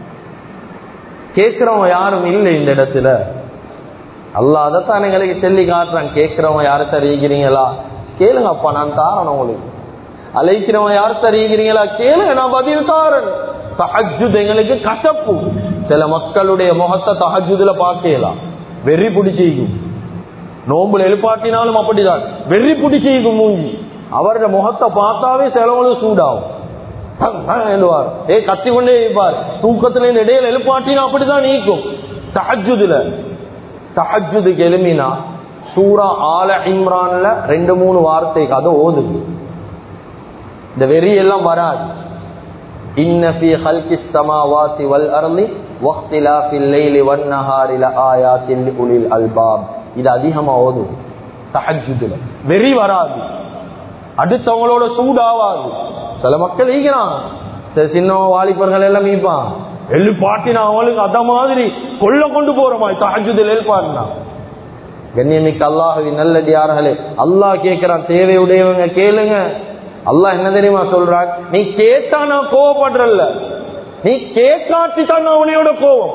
கேட்கிறவங்க யாரும் இல்லை இந்த இடத்துல அல்லா அதைத்தான் எங்களுக்கு சொல்லி காட்டுறான் கேட்கிறவங்க யாரு தெரிவிக்கிறீங்களா கேளுங்க அப்பா நான் தாரன் உங்களுக்கு அழைக்கிறவன் யார் தெரியுகிறீங்களா கேளுங்க நான் பதில் தாரன் தஹஜுத் எங்களுக்கு கசப்பு சில மக்களுடைய முகத்தை தஹஜுதுல பார்க்கலாம் வெறி பிடிச்சிக்கும் நோம்புல எழுப்பாட்டினாலும் அப்படிதான் வெறி பிடிச்சிக்கும் மூஞ்சி அவருடைய முகத்தை பார்த்தாவே சிலவங்களும் சூடாகும் எழுவார் ஏ கத்தி கொண்டே இருப்பார் தூக்கத்துல இடையில எழுப்பாட்டினா அப்படிதான் நீக்கும் தஹஜுதுல தஹஜுதுக்கு எழுமினா சூரா ஆல இம்ரான்ல ரெண்டு மூணு வார்த்தைக்கு அதை ஓதுது இந்த வெறி எல்லாம் வராது இன்ன ஃபீ ஹல்கி ஸமாவாதி வல் அர்லி வக்திலாஃபில் லைலி வன் நஹாரி லஆயாத்தின் லிஉலில் அல்பாப் இது அதிகமா ஓதும் தஹஜ்ஜுதுல வெறி வராது அடுத்தவங்களோட சூடாவாது சில மக்கள் ஈகிறாங்க சில சின்ன வாலிபர்கள் எல்லாம் மீப்பான் எழுப்பாட்டினா அவங்களுக்கு அத மாதிரி கொள்ள கொண்டு போற மாதிரி தஹஜ்ஜுதுல எழுப்பாருனா கண்ணியமிக்க அல்லாஹுவின் நல்லடியார்களே அல்லாஹ் கேட்கிறான் தேவையுடையவங்க கேளுங்க அல்லாஹ் என்ன தெரியுமா சொல்றான் நீ கேட்டா நான் கோவப்படுறல்ல நீ கேட்காட்டி தான் நான் உனையோட கோவம்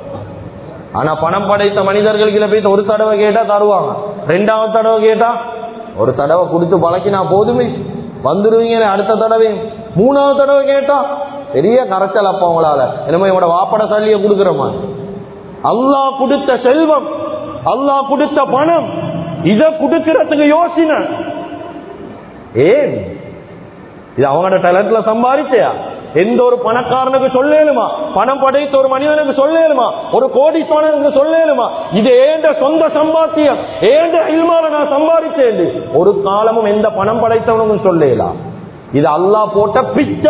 ஆனா பணம் படைத்த மனிதர்களுக்கு போய் ஒரு தடவை கேட்டா தருவாங்க ரெண்டாவது தடவை கேட்டா ஒரு தடவை கொடுத்து பழக்கினா போதுமே வந்துருவீங்க அடுத்த தடவை மூணாவது தடவை கேட்டா பெரிய கரைச்சல் அப்ப உங்களால என்னமோ இவட வாப்பட தள்ளிய கொடுக்குறோமா அல்லாஹ் கொடுத்த செல்வம் அல்லாஹ் கொடுத்த பணம் இத கொடுக்கறதுக்கு யோசனை ஏன் இது அவங்களோட டேலண்ட்ல சம்பாதிச்சையா எந்த ஒரு பணக்காரனுக்கு சொல்லேலுமா பணம் படைத்த ஒரு மனிதனுக்கு சொல்லேலுமா ஒரு கோடீஸ்வரனுக்கு சொல்லேலுமா இது ஏண்ட சொந்த சம்பாத்தியம் ஏண்ட இல்மால நான் சம்பாதிச்சேன் ஒரு காலமும் எந்த பணம் படைத்தவனுக்கும் சொல்லேலாம் இது அல்லாஹ் போட்ட பிச்சை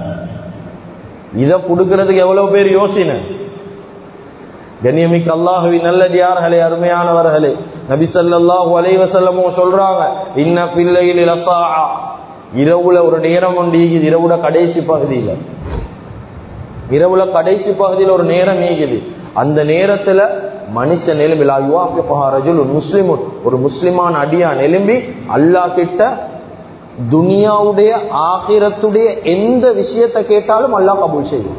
இத கொடுக்கறதுக்கு எவ்வளவு பேர் யோசின கண்ணியமிக்க அல்லாஹுவி நல்லடியார்களே அருமையானவர்களே நபி ஸல்லல்லாஹு அலைஹி வஸல்லமும் சொல்றாங்க இன்ன பிள்ளையில் இலசாஆ இரவுல ஒரு நேரம் உண்டு ஈகுது இரவுல கடைசி பகுதியில இரவுல கடைசி பகுதியில் ஒரு நேரம் நீங்குது அந்த நேரத்துல மனுஷன் எலும்பி ரஜுல் ஒரு முஸ்லிம் ஒரு முஸ்லிமான அடியான் எலும்பி அல்லாஹ் கிட்ட துனியாவுடைய ஆகிரத்துடைய எந்த விஷயத்தை கேட்டாலும் அல்லாஹ் கபூல் செய்யும்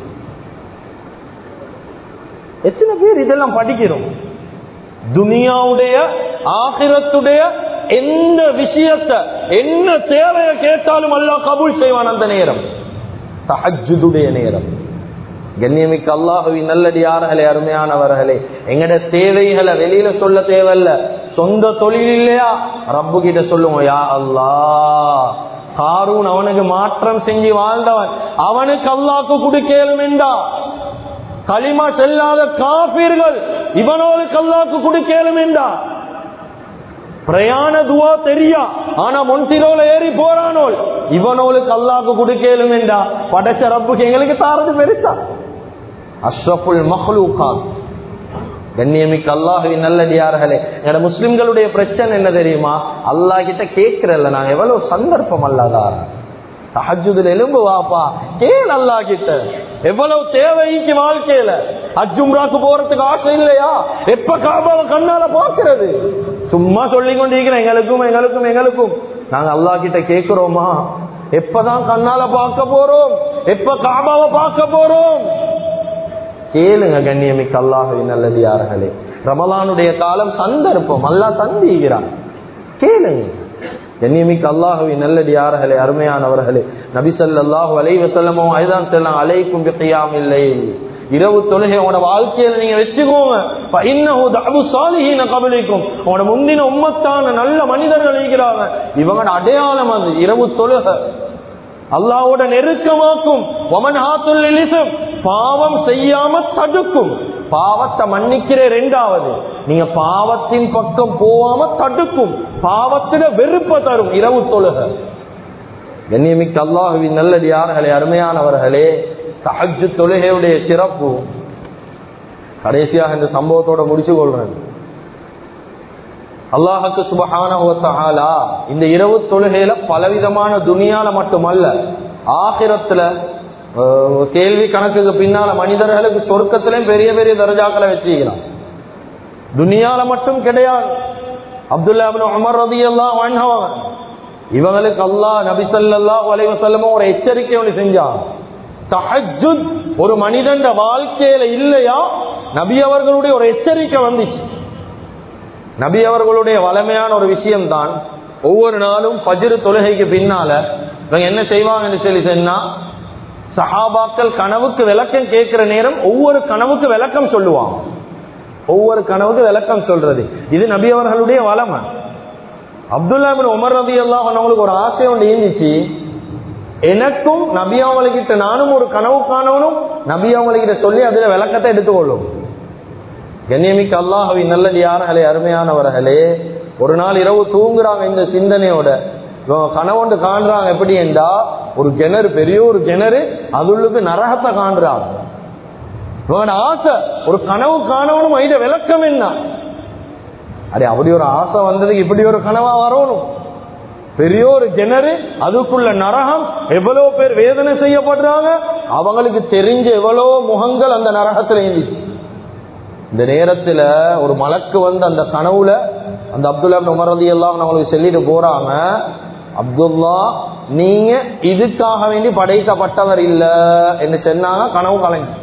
எத்தனை பேர் இதெல்லாம் படிக்கிறோம் துனியாவுடைய ஆகிரத்துடைய எந்த விஷயத்தை என்ன தேவையை கேட்டாலும் அல்லாஹ் கபூல் செய்வான் அந்த நேரம் தஹஜுடைய நேரம் கண்ணியமிக்க அல்லாஹுவின் நல்லடியார்களே அருமையானவர்களே எங்கட தேவைகளை வெளியில சொல்ல தேவையில்ல சொந்த தொழில் இல்லையா ரப்பு கிட்ட சொல்லுவோம் யா அல்லாஹ் காரூன் அவனுக்கு மாற்றம் செஞ்சு வாழ்ந்தவன் அவனுக்கு அல்லாக்கு குடுக்கலும் என்றா களிமா செல்லாத காபீர்கள் இவனோளுக்கு அல்லாக்கு குடுக்கலும் என்றா பிரயாண துவா தெரியா ஆனா முன்திரோல ஏறி போறானோல் இவனோளுக்கு அல்லாக்கு குடுக்கலும் என்றா படைச்ச ரப்புக்கு எங்களுக்கு தாரது பெருசா அஷ்ரஃபுல் மஹ்லூகான் கண்ணியமிக்க அல்லாஹுவின் நல்லடியார்களே என்னோட முஸ்லிம்களுடைய பிரச்சனை என்ன தெரியுமா அல்லாஹ் கிட்ட கேட்கிறல்ல நாங்க எவ்வளவு சந்தர்ப்பம் அல்லாதா தஹஜுதுல எலும்பு வாப்பா கேள் அல்லா கிட்ட எவ்வளவு தேவைக்கு வாழ்க்கையில அஜும்ராக்கு போறதுக்கு ஆசை இல்லையா எப்ப காபாவை கண்ணால பாக்குறது சும்மா சொல்லி கொண்டிருக்கிறேன் எங்களுக்கும் எங்களுக்கும் எங்களுக்கும் நாங்க அல்லா கிட்ட கேட்கிறோமா எப்பதான் கண்ணால பார்க்க போறோம் எப்ப காபாவை பார்க்க போறோம் கேளுங்க கண்ணியமிக்க அல்லாஹுவின் நல்லதியார்களே ரமலானுடைய காலம் சந்தர்ப்பம் அல்லா தந்திக்கிறான் கேளுங்க கண்ணியமிக்க அல்லாஹுவின் நல்லடியார்களே அருமையானவர்களே நபிசல்லாஹு அலை வசல்லமோ அதுதான் செல்லாம் அலைக்கும் பிக்கையாம் இல்லை இரவு தொழுகை உங்களோட வாழ்க்கையில நீங்க வச்சுக்கோங்க கபலிக்கும் உங்களோட முந்தின உம்மத்தான நல்ல மனிதர்கள் இருக்கிறாங்க இவங்களோட அடையாளம் அது இரவு தொழுகை அல்லாவோட நெருக்கமாக்கும் பாவம் செய்யாம தடுக்கும் பாவத்தை மன்னிக்கிற ரெண்டாவது நீங்க பாவத்தின் பக்கம் போகாம தடுக்கும் பாவத்திட வெறுப்ப தரும் இரவு தொழுக கண்ணியமிக்க அல்லாஹுவின் நல்லடியார்களே அருமையானவர்களே தஹஜு தொழுகையுடைய சிறப்பு கடைசியாக இந்த சம்பவத்தோட முடிச்சு கொள்றேன் அல்லாஹுக்கு சுபஹான இந்த இரவு தொழுகையில பலவிதமான துணியால மட்டுமல்ல ஆகிரத்துல கேள்வி கணக்குக்கு பின்னால மனிதர்களுக்கு சொர்க்கத்திலையும் பெரிய பெரிய தரஜாக்களை வச்சுக்கிறான் துனியால மட்டும் கிடையாது அப்துல்லா உமர் ரதி எல்லாம் வாழ்ந்தவங்க இவங்களுக்கு அல்லாஹ் நபிசல்லா வலைவசல்லமும் ஒரு எச்சரிக்கை ஒன்று செஞ்சான் தஹஜுத் ஒரு மனிதன் வாழ்க்கையில இல்லையா நபி அவர்களுடைய ஒரு எச்சரிக்கை வந்துச்சு நபி அவர்களுடைய வளமையான ஒரு விஷயம் தான் ஒவ்வொரு நாளும் பஜிரு தொழுகைக்கு பின்னால இவங்க என்ன செய்வாங்கன்னு சொல்லி சொன்னா சஹாபாக்கள் கனவுக்கு விளக்கம் கேட்கிற நேரம் ஒவ்வொரு கனவுக்கு விளக்கம் சொல்லுவாங்க ஒவ்வொரு கனவுக்கு விளக்கம் சொல்றது இது நபி அவர்களுடைய வளமை அப்துல்லா உமர் ரபி எல்லாம் அவங்களுக்கு ஒரு ஆசை ஒன்று இருந்துச்சு எனக்கும் நபி அவங்ககிட்ட நானும் ஒரு கனவு காணவனும் நபி அவங்ககிட்ட சொல்லி அதுல விளக்கத்தை எடுத்துக்கொள்ளும் கண்ணியமிக்க அல்லாஹவி நல்லது யார்களே அருமையானவர்களே ஒரு நாள் இரவு தூங்குறாங்க இந்த சிந்தனையோட கனவுண்டு காண்றாங்க எப்படி என்றா ஒரு கிணறு பெரிய ஒரு கிணறு அதுள்ளுக்கு நரகத்தை காண்றாங்க இவனோட ஆசை ஒரு கனவு காணவனும் இத விளக்கம் என்ன அடே அப்படி ஒரு ஆசை வந்ததுக்கு இப்படி ஒரு கனவா வரணும் பெரிய ஒரு கிணறு அதுக்குள்ள நரகம் எவ்வளவு பேர் வேதனை செய்யப்படுறாங்க அவங்களுக்கு தெரிஞ்ச எவ்வளவு முகங்கள் அந்த நரகத்துல இருந்துச்சு இந்த நேரத்துல ஒரு மலக்கு வந்து அந்த கனவுல அந்த அப்துல்லா உமரதி எல்லாம் அவங்களுக்கு சொல்லிட்டு போறாங்க அப்துல்லா நீங்க இதுக்காக வேண்டி படைக்கப்பட்டவர் இல்ல என்று சொன்னாங்க கனவு கலைஞர்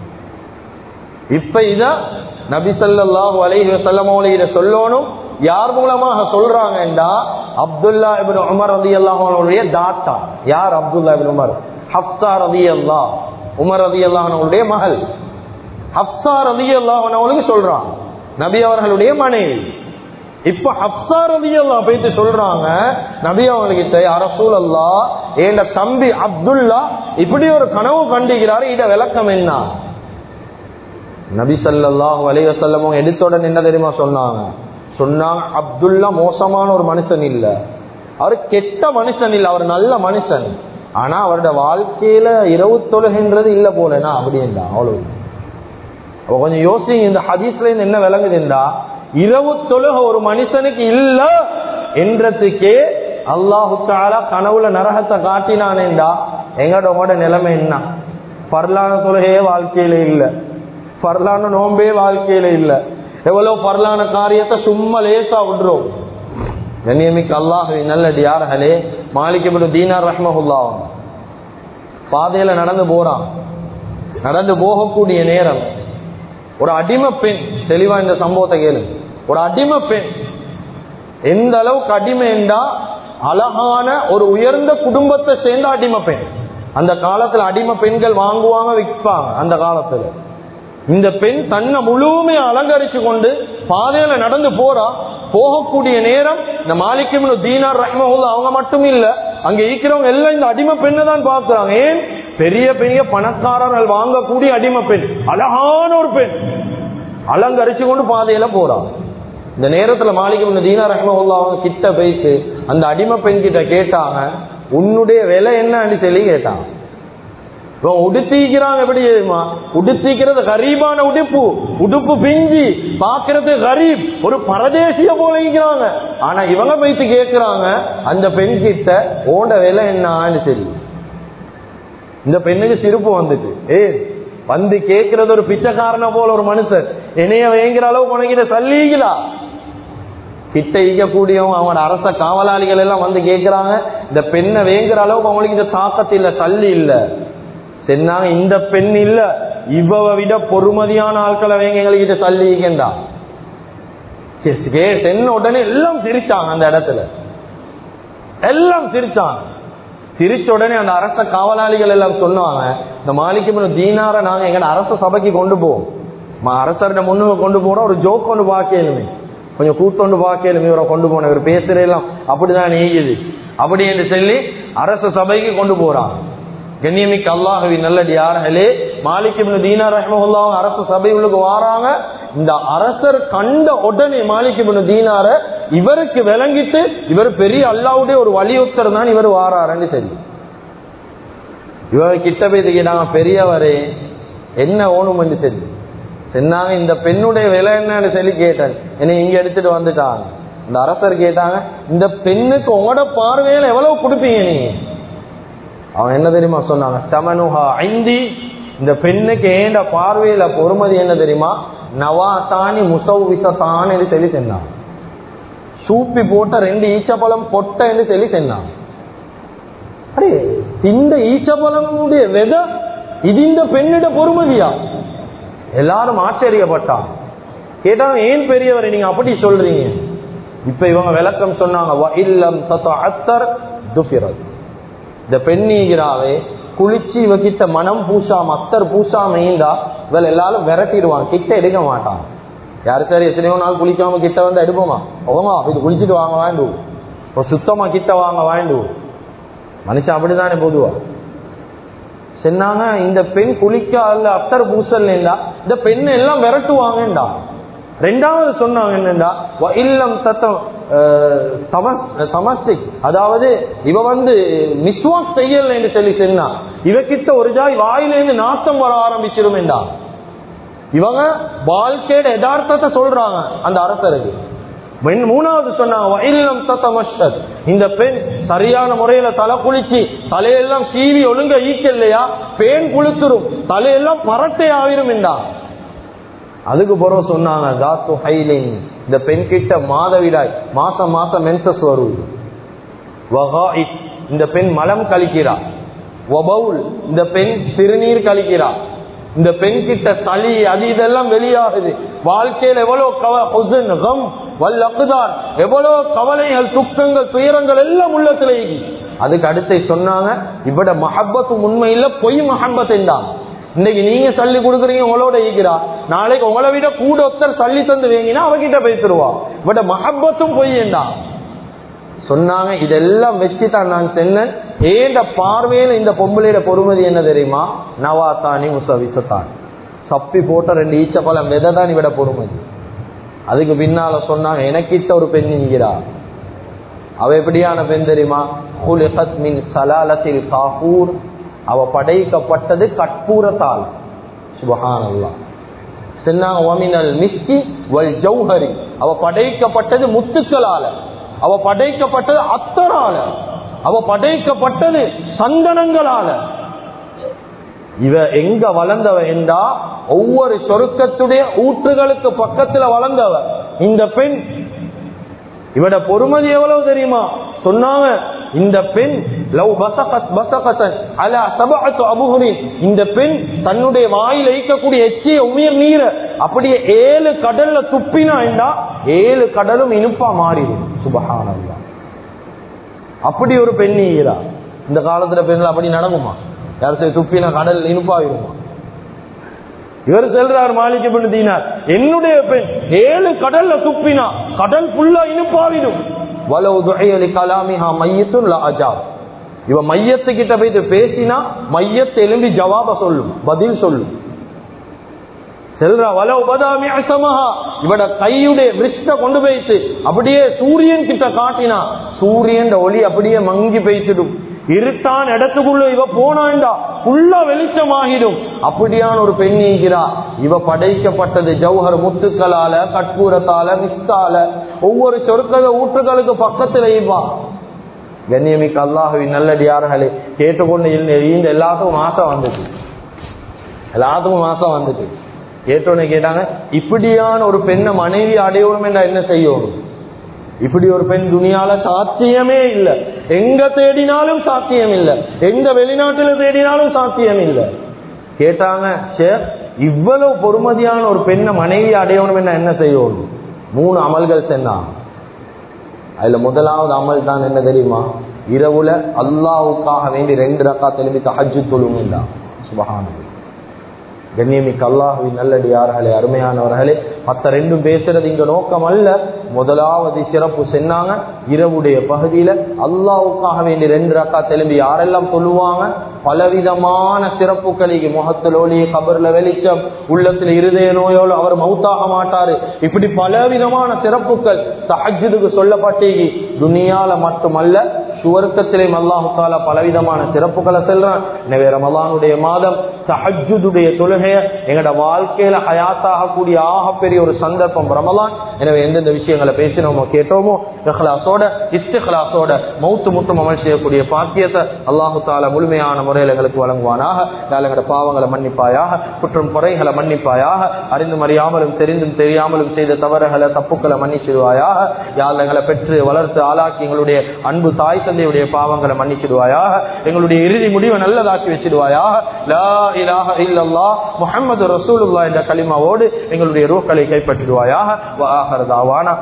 இப்ப இத நபிசல்லாஹு அலைஹி வசல்லமோல இத சொல்லணும் யார் மூலமாக சொல்றாங்கடா அப்துல்லா இபின் உமர் ரதி அல்லாஹனுடைய தாத்தா யார் அப்துல்லா இபின் உமர் ஹப்சா ரதி அல்லா உமர் ரதி அல்லாஹனுடைய மகள் ஹப்சா ரதி அல்லாஹனுக்கு சொல்றான் நபி அவர்களுடைய மனைவி இப்ப ஹப்சா ரவி அல்லா போயிட்டு சொல்றாங்க நபி அவங்ககிட்ட அரசூல் அல்லா என் தம்பி அப்துல்லா இப்படி ஒரு கனவு கண்டுகிறாரு இத விளக்கம் என்ன நபி சல்லாஹ் வலைவசல்லமும் எடுத்தோடன் என்ன தெரியுமா சொன்னாங்க சொன்னாங்க அப்துல்லா மோசமான ஒரு மனுஷன் இல்ல அவர் கெட்ட மனுஷன் இல்ல அவர் நல்ல மனுஷன் ஆனா அவரோட வாழ்க்கையில இரவு தொழுகின்றது இல்ல போலனா அப்படின்னா அவ்வளவு அப்ப கொஞ்சம் யோசிங்க இந்த ஹதீஸ்ல இருந்து என்ன விளங்குதுண்டா இரவு தொழுக ஒரு மனுஷனுக்கு இல்ல என்றதுக்கே அல்லாஹு தாலா கனவுல நரகத்தை காட்டினானேண்டா எங்கட உங்களோட நிலைமை என்ன பரலான தொழுகையே வாழ்க்கையில இல்ல பரலான நோம்பே வாழ்க்கையில இல்ல எவ்வளவு பரலான காரியத்தை சும்மா லேசா விடுறோம் கண்ணியமிக்கு அல்லாஹ் நல்லடியார்களே மாலிக்கப்படும் தீனார் ரஹ்மஹுல்லா பாதையில நடந்து போறான் நடந்து போகக்கூடிய நேரம் ஒரு அடிமை பெண் தெளிவா இந்த சம்பவத்தை கேளு ஒரு அடிமை பெண் எந்த அளவுக்கு அடிமை என்றா அழகான ஒரு உயர்ந்த குடும்பத்தை சேர்ந்த அடிமை பெண் அந்த காலத்துல அடிமை பெண்கள் வாங்குவாங்க விற்பாங்க அந்த காலத்துல இந்த பெண் தன்னை முழுமையா அலங்கரிச்சு கொண்டு பாதையில நடந்து போறா போகக்கூடிய நேரம் இந்த மாலிக்கும் தீனார் ரஹ்மஹுல்லா அவங்க மட்டும் இல்ல அங்க இருக்கிறவங்க எல்லாம் இந்த அடிமை பெண்ணை தான் பாக்குறாங்க ஏன் பெரிய பெரிய பணக்காரர்கள் வாங்கக்கூடிய அடிமை பெண் அழகான ஒரு பெண் அலங்கரிச்சு கொண்டு பாதையில போறான் இந்த நேரத்துல மாளிகை தீனா ரஹ்மஹுல்லா அவங்க கிட்ட போயிட்டு அந்த அடிமை பெண் கிட்ட கேட்டாங்க உன்னுடைய விலை என்னன்னு சொல்லி கேட்டாங்க இவன் உடுத்திக்கிறாங்க எப்படி தெரியுமா உடுத்திக்கிறது கரீபான உடுப்பு உடுப்பு பிஞ்சி பாக்குறது கரீப் ஒரு பரதேசிய போல இருக்கிறாங்க ஆனா இவங்க போயிட்டு கேட்கிறாங்க அந்த பெண் கிட்ட ஓண்ட விலை என்னன்னு தெரியும் இந்த பெண்ணுக்கு சிரிப்பு வந்துட்டு ஏ வந்து கேட்கறது ஒரு பிச்சைக்காரன போல ஒரு மனுஷன் என்னைய வேங்கிற அளவுக்கு உனக்கிட்ட சல்லீங்களா கிட்ட ஈக்கக்கூடியவங்க அவங்களோட அரச காவலாளிகள் எல்லாம் வந்து கேட்கிறாங்க இந்த பெண்ணை வேங்குற அளவுக்கு அவங்களுக்கு இந்த தாக்கத்து இல்ல தள்ளி இல்ல சொன்னாங்க இந்த பெண் இல்ல இவவை விட பொறுமதியான ஆட்களை வேங்க எங்களுக்கு தள்ளிக்கண்டா சென்ன உடனே எல்லாம் சிரிச்சாங்க அந்த இடத்துல எல்லாம் சிரிச்சாங்க சிரிச்ச உடனே அந்த அரச காவலாளிகள் எல்லாம் சொன்னாங்க இந்த மாளிகை தீனார நாங்க எங்க அரச சபைக்கு கொண்டு போவோம் அரசர்கிட்ட முன்னுக்கு கொண்டு போறோம் ஒரு ஜோக் கொண்டு பாக்கலுமே கொஞ்சம் கூத்தொண்டு பாக்கலுமே இவரை கொண்டு போன இவர் பேசுறதெல்லாம் அப்படிதான் நீங்குது அப்படி என்று சொல்லி அரச சபைக்கு கொண்டு போறான் கண்ணியமிக்கு அல்லாஹவி நல்லடியார்களே மாலிக் இப்னு தீனார் ரஹ்மஹுல்லாஹ் அரசு சபை உள்ளுக்கு வாராங்க இந்த அரசர் கண்ட உடனே மாலிக் இப்னு தீனார இவருக்கு விளங்கிட்டு இவர் பெரிய அல்லாவுடைய ஒரு வலியுத்தர் தான் இவர் வாராருன்னு தெரியும் இவர் கிட்ட போய் கேட்டாங்க பெரியவரே என்ன ஓணுமென்று தெரியும் சொன்னாங்க இந்த பெண்ணுடைய விலை என்னன்னு சொல்லி கேட்டேன் என்னை இங்க எடுத்துட்டு வந்துட்டாங்க இந்த அரசர் கேட்டாங்க இந்த பெண்ணுக்கு உங்களோட பார்வையில எவ்வளவு கொடுப்பீங்க நீங்க அவன் என்ன தெரியுமா சொன்னாங்க சமனுஹா ஐந்தி இந்த பெண்ணுக்கு ஏண்ட பார்வையில பொறுமதி என்ன தெரியுமா நவா தானி முசவு விசத்தான் என்று சொல்லி சொன்னான் சூப்பி போட்ட ரெண்டு ஈச்சப்பழம் பொட்ட என்று சொல்லி சொன்னான் அடே இந்த ஈச்சப்பழமுடைய வித இது இந்த பெண்ணிட பொறுமதியா எல்லாரும் ஆச்சரியப்பட்டான் கேட்டாங்க ஏன் பெரியவரை நீங்க அப்படி சொல்றீங்க இப்ப இவங்க விளக்கம் சொன்னாங்க இல்லம் தத்த அத்தர் துஃபிரத் இந்த பெண்ணீகிறாவே குளிச்சு இவகிட்ட மனம் பூசாம அத்தர் பூசாம ஈந்தா இவள் எல்லாரும் விரட்டிடுவான் கிட்ட எடுக்க மாட்டான் யாரு சரி எத்தனையோ நாள் குளிக்காம கிட்ட வந்து எடுப்போமா ஓமா இது குளிச்சுட்டு வாங்க வாண்டு ஒரு சுத்தமா கிட்ட வாங்க வாண்டு மனுஷன் அப்படித்தானே பொதுவா சொன்னாங்க இந்த பெண் குளிக்காத அத்தர் பூசல் இந்த பெண் எல்லாம் விரட்டுவாங்கடா ரெண்டாவது சொன்னாங்க என்னண்டா இல்லம் சத்தம் சமஸ்டிக் அதாவது இவ வந்து மிஸ்வாக் செய்யல என்று சொல்லி சொன்னா இவகிட்ட ஒரு ஜாய் வாயிலிருந்து நாசம் வர ஆரம்பிச்சிரும் என்றா இவங்க வாழ்க்கையோட யதார்த்தத்தை சொல்றாங்க அந்த அரசருக்கு மூணாவது சொன்னாங்க இந்த பெண் சரியான முறையில தலை குளிச்சு தலையெல்லாம் சீவி ஒழுங்க ஈக்கலையா பேன் குளித்துரும் தலையெல்லாம் பரட்டை ஆயிரும் என்றா அதுக்கு பிறகு சொன்னாங்க தாத்து ஹைலின் இந்த பெண் கிட்ட மாதவிடாய் மாசம் மாசம் மென்சஸ் வருவது இந்த பெண் மலம் கழிக்கிறா ஒபவுல் இந்த பெண் சிறுநீர் கழிக்கிறா இந்த பெண் கிட்ட சளி அது இதெல்லாம் வெளியாகுது வாழ்க்கையில் எவ்வளவு கம் வல்லக்குதான் எவ்வளவு கவலைகள் துக்கங்கள் துயரங்கள் எல்லாம் உள்ளத்துல அதுக்கு அடுத்து சொன்னாங்க இவட மஹப்பத்து உண்மையில பொய் மஹப்பத் தான் இன்னைக்கு நீங்க சல்லி கொடுக்குறீங்க உங்களோட ஈக்கிறா நாளைக்கு உங்களை விட கூட ஒருத்தர் சல்லி தந்து வேங்கினா அவகிட்ட பேசிடுவா பட் மஹப்பத்தும் பொய்யண்டா சொன்னாங்க இதெல்லாம் வச்சு தான் நான் சென்னேன் ஏண்ட பார்வையில இந்த பொம்பளையோட பொறுமதி என்ன தெரியுமா நவாத்தானி முசவிசத்தான் சப்பி போட்ட ரெண்டு ஈச்ச பழம் விதை தான் இவிட பொறுமதி அதுக்கு பின்னால சொன்னாங்க எனக்கிட்ட ஒரு பெண் நிற்கிறா அவ எப்படியான பெண் தெரியுமா ஹுலிகத் மின் சலாலத்தில் காபூர் அவ படைக்கப்பட்டது கற்பூரத்தால் சுபஹானல்லா சொன்னாங்க ஒமினல் மிஸ்கி வல் ஜௌஹரி அவ படைக்கப்பட்டது முத்துக்களால அவ படைக்கப்பட்டது அத்தரால அவ படைக்கப்பட்டது சந்தனங்களால இவ எங்க வளர்ந்தவ என்றா ஒவ்வொரு சொருக்கத்துடைய ஊற்றுகளுக்கு பக்கத்துல வளர்ந்தவ இந்த பெண் இவட பொறுமதி எவ்வளவு தெரியுமா சொன்னாங்க இந்த பெண் லவ் பசகத் பசகத்தன் அல சபஅத்து அபுஹுரி இந்த பெண் தன்னுடைய வாயில் வைக்கக்கூடிய எச்சிய உமிர் நீர அப்படியே ஏழு கடல்ல துப்பினா என்றா ஏழு கடலும் இனிப்பா மாறிடும் சுபஹானல்லா அப்படி ஒரு பெண் ஈரா இந்த காலத்துல பெண்கள் அப்படி நடக்குமா யார் சரி துப்பினா கடல் இனிப்பாயிருமா இவர் செல்றார் மாளிகை பண்ணு தீனார் என்னுடைய பெண் ஏழு கடல்ல துப்பினா கடல் ஃபுல்லா இனிப்பாவிடும் வலவு துகையலி கலாமிஹா மையத்தும் அஜாப் இவ மையத்து கிட்ட போயிட்டு பேசினா மையத்தை எழும்பி ஜவாப சொல்லும் பதில் சொல்லும் செல்றா வலவு பதாமி அசமஹா இவட கையுடைய விருஷ்ட கொண்டு போயிட்டு அப்படியே சூரியன் கிட்ட காட்டினா சூரியன் ஒளி அப்படியே மங்கி பெய்த்திடும் இருட்டான் இடத்துக்குள்ள இவ போனாண்டா ஃபுல்லா வெளிச்சமாகிடும் அப்படியான ஒரு பெண் ஈகிறா இவ படைக்கப்பட்டது ஜௌஹர் முத்துக்களால கற்பூரத்தால மிஸ்தால ஒவ்வொரு சொற்கள ஊற்றுகளுக்கு பக்கத்துல இவா கண்ணியமிக்க அல்லாஹுவின் நல்லடியார்களே கேட்டுக்கொண்டு இந்த எல்லாத்துக்கும் மாசம் வந்துச்சு எல்லாத்துக்கும் மாசம் வந்துச்சு கேட்டோன்னு கேட்டாங்க இப்படியான ஒரு பெண்ணை மனைவி அடையணும் என்றா என்ன செய்யணும் இப்படி ஒரு பெண் துணியால சாத்தியமே இல்லை எங்க தேடினாலும் சாத்தியம் இல்லை எங்க வெளிநாட்டுல தேடினாலும் சாத்தியம் இல்லை கேட்டாங்க சார் இவ்வளவு பொறுமதியான ஒரு பெண்ணை மனைவி அடையணும் என்ன என்ன செய்யணும் மூணு அமல்கள் சென்னாங்க அதுல முதலாவது அமல் தான் என்ன தெரியுமா இரவுல அல்லாவுக்காக வேண்டி ரெண்டு ரக்கா திரும்பி தஹஜு தொழுங்கண்டா சுபகான கண்ணியமிக்க அல்லாஹுவின் நல்லடியார்களே அருமையானவர்களே மற்ற ரெண்டும் பேசுறது இங்க நோக்கம் அல்ல முதலாவது சிறப்பு சென்னாங்க இரவுடைய பகுதியில அல்லாவுக்காக வேண்டி ரெண்டு ரக்கா திரும்பி யாரெல்லாம் சொல்லுவாங்க பலவிதமான சிறப்புகளுக்கு முகத்திலோலி கபர்ல வெளிச்சம் உள்ளத்துல இருதய நோயோடு அவர் மவுத்தாக மாட்டாரு இப்படி பலவிதமான சிறப்புகள் தஹஜுக்கு சொல்லப்பட்டீ துனியால மட்டுமல்ல சுவர்க்கத்திலேயும் அல்லாஹு தாலா பலவிதமான சிறப்புகளை செல்றான் எனவே ரமலானுடைய மாதம் தஹஜுடைய தொழுகைய எங்கட வாழ்க்கையில ஹயாத்தாக கூடிய ஆகப்பெரிய ஒரு சந்தர்ப்பம் ரமலான் எனவே எந்தெந்த விஷயங்களை பேசினோமோ கேட்டோமோ இஹ்லாசோட இஸ்திஹ்லாசோட மௌத்து முட்டும் அமல் செய்யக்கூடிய பாக்கியத்தை அல்லாஹு தாலா முழுமையான முறையில் எங்களுக்கு வழங்குவானாக எங்களோட பாவங்களை மன்னிப்பாயாக குற்றம் குறைகளை மன்னிப்பாயாக அறிந்தும் அறியாமலும் தெரிந்தும் தெரியாமலும் செய்த தவறுகளை தப்புக்களை மன்னிச்சிடுவாயாக யாழ் எங்களை பெற்று வளர்த்து ஆளாக்கி எங்களுடைய அன்பு தாய் தந்தையுடைய பாவங்களை மன்னிச்சிடுவாயாக எங்களுடைய இறுதி முடிவை நல்லதாக்கி வச்சிடுவாயாக லா இலாஹ இல்லல்லா முஹம்மது ரசூலுல்லாஹ் என்ற கலிமாவோடு எங்களுடைய ரூக்களை கைப்பற்றிடுவாயாக வ ஆஹிரு தாவானா